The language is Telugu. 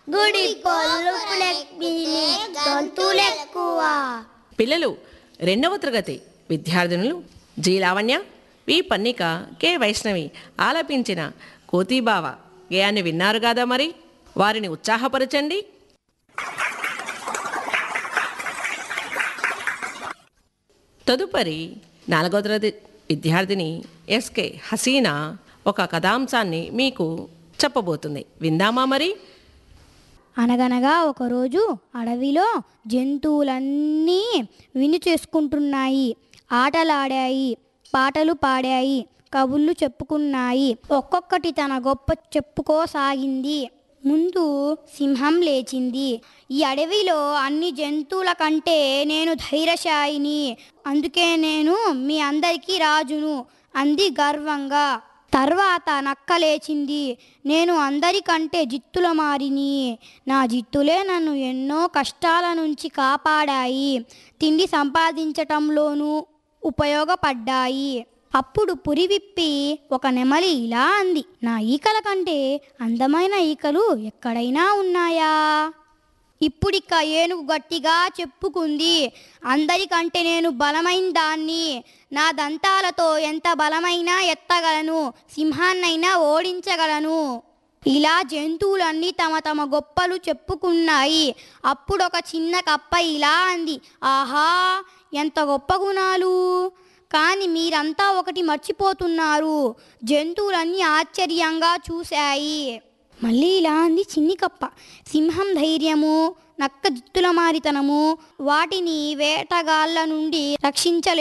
గుడి పొల్లుపులెక్కినే గొంతులెక్కువ పిల్లలు రెండవ తరగతి విద్యార్థినులు G Lavanya V Pannika K Vaishnavi ఆలపించిన కోతీబావ గేయాన్ని విన్నారు కదా మరి వారిని ఉత్సాహపరచండి తదుపరి నాలుగో తరగతి విద్యార్థిని ఎస్కే హసీనా ఒక కథాంశాన్ని మీకు చెప్పబోతుంది విందామా మరి అనగనగా ఒకరోజు అడవిలో జంతువులన్నీ విని చేసుకుంటున్నాయి ఆటలాడాయి పాటలు పాడాయి కబుర్లు చెప్పుకున్నాయి ఒక్కొక్కటి తన గొప్ప చెప్పుకోసాగింది ముందు సింహం లేచింది ఈ అడవిలో అన్ని జంతువుల కంటే నేను ధైర్యశాయిని అందుకే నేను మీ అందరికీ రాజును అంది గర్వంగా తర్వాత నక్క లేచింది నేను అందరికంటే జిత్తుల మారిని నా జిత్తులే నన్ను ఎన్నో కష్టాల నుంచి కాపాడాయి తిండి సంపాదించటంలోనూ ఉపయోగపడ్డాయి అప్పుడు పురి విప్పి ఒక నెమలి ఇలా అంది నా ఈకల కంటే అందమైన ఈకలు ఎక్కడైనా ఉన్నాయా ఇప్పుడిక ఏనుగు గట్టిగా చెప్పుకుంది అందరికంటే నేను బలమైన దాన్ని నా దంతాలతో ఎంత బలమైనా ఎత్తగలను సింహాన్నైనా ఓడించగలను ఇలా జంతువులన్నీ తమ తమ గొప్పలు చెప్పుకున్నాయి అప్పుడు ఒక చిన్న కప్ప ఇలా అంది ఆహా ఎంత గొప్ప గుణాలు కానీ మీరంతా ఒకటి మర్చిపోతున్నారు జంతువులన్నీ ఆశ్చర్యంగా చూశాయి మళ్ళీ ఇలా అంది చిన్ని కప్ప సింహం ధైర్యము నక్క జిత్తుల మారితనము వాటిని వేటగాళ్ళ నుండి రక్షించలే